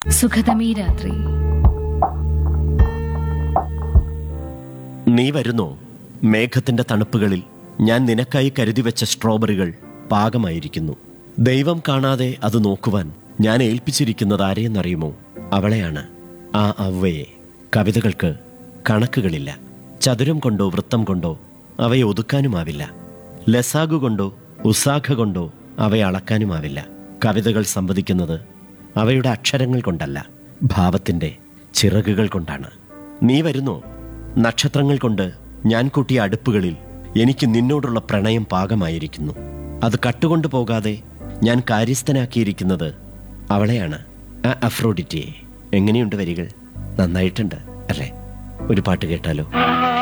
സുഖതമീ രാത്രി നീ വരുന്നോ മേഘത്തിന്റെ തണുപ്പുകളിൽ ഞാൻ നിനക്കായി കരുതി വെച്ച സ്ട്രോബറികൾ പാകമായിരിക്കുന്നു ദൈവം കാണാതെ അത് നോക്കുവാൻ ഞാൻ ഏൽപ്പിച്ചിരിക്കുന്നത് ആരെയെന്നറിയുമോ അവളെയാണ് ആ അവയെ കവിതകൾക്ക് കണക്കുകളില്ല ചതുരം കൊണ്ടോ വൃത്തം കൊണ്ടോ അവയെ ഒതുക്കാനുമാവില്ല ലസാഗു കൊണ്ടോ ഉസാഖ കൊണ്ടോ അവയെ അളക്കാനുമാവില്ല കവിതകൾ സംവദിക്കുന്നത് അവയുടെ അക്ഷരങ്ങൾ കൊണ്ടല്ല ഭാവത്തിന്റെ ചിറകുകൾ കൊണ്ടാണ് നീ വരുന്നോ നക്ഷത്രങ്ങൾ കൊണ്ട് ഞാൻ കൂട്ടിയ അടുപ്പുകളിൽ എനിക്ക് നിന്നോടുള്ള പ്രണയം പാകമായിരിക്കുന്നു അത് കട്ടുകൊണ്ടു പോകാതെ ഞാൻ കാര്യസ്ഥനാക്കിയിരിക്കുന്നത് അവളെയാണ് ആ അഫ്രോഡിറ്റിയെ എങ്ങനെയുണ്ട് വരികൾ നന്നായിട്ടുണ്ട് അല്ലേ ഒരു പാട്ട് കേട്ടാലോ